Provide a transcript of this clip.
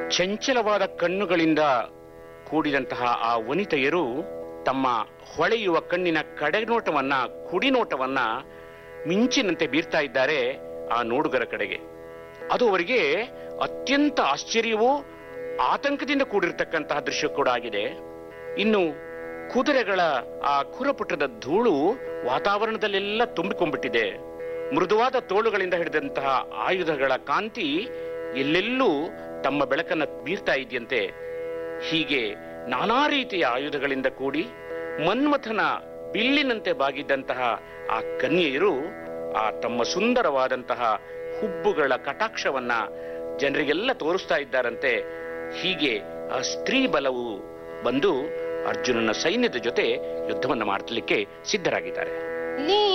ಚಂಚಲವಾದ ಕಣ್ಣುಗಳಿಂದ ಕೂಡಿದಂತಹ ಆ ವನಿತೆಯರು ತಮ್ಮ ಹೊಳೆಯುವ ಕಣ್ಣಿನ ಕಡೆನೋಟವನ್ನ ಕುಡಿನೋಟವನ್ನ ಮಿಂಚಿನಂತೆ ಬೀರ್ತಾ ಇದ್ದಾರೆ ಆ ನೋಡುಗರ ಕಡೆಗೆ ಅದು ಅವರಿಗೆ ಅತ್ಯಂತ ಆಶ್ಚರ್ಯವೂ ಆತಂಕದಿಂದ ಕೂಡಿರ್ತಕ್ಕಂತಹ ದೃಶ್ಯ ಕೂಡ ಆಗಿದೆ ಇನ್ನು ಕುದುರೆಗಳ ಆ ಕುರಪುಟದ ಧೂಳು ವಾತಾವರಣದಲ್ಲೆಲ್ಲ ತುಂಬಿಕೊಂಡ್ಬಿಟ್ಟಿದೆ ಮೃದುವಾದ ತೋಳುಗಳಿಂದ ಹಿಡಿದಂತಹ ಆಯುಧಗಳ ಕಾಂತಿ ಎಲ್ಲೆಲ್ಲೂ ತಮ್ಮ ಬೆಳಕನ್ನ ಬೀರ್ತಾ ಇದೆಯಂತೆ ಹೀಗೆ ನಾನಾ ರೀತಿಯ ಆಯುಧಗಳಿಂದ ಕೂಡಿ ಮನ್ಮಥನ ಬಿಲ್ಲಿನಂತೆ ಬಾಗಿದ್ದಂತಹ ಆ ಕನ್ಯೆಯರು ಆ ತಮ್ಮ ಸುಂದರವಾದಂತಹ ಹುಬ್ಬುಗಳ ಕಟಾಕ್ಷವನ್ನ ಜನರಿಗೆಲ್ಲ ತೋರಿಸ್ತಾ ಇದ್ದಾರಂತೆ ಹೀಗೆ ಆ ಸ್ತ್ರೀ ಬಲವು ಬಂದು ಅರ್ಜುನನ ಸೈನ್ಯದ ಜೊತೆ ಯುದ್ಧವನ್ನ ಮಾಡಲಿಕ್ಕೆ ಸಿದ್ಧರಾಗಿದ್ದಾರೆ ನೀ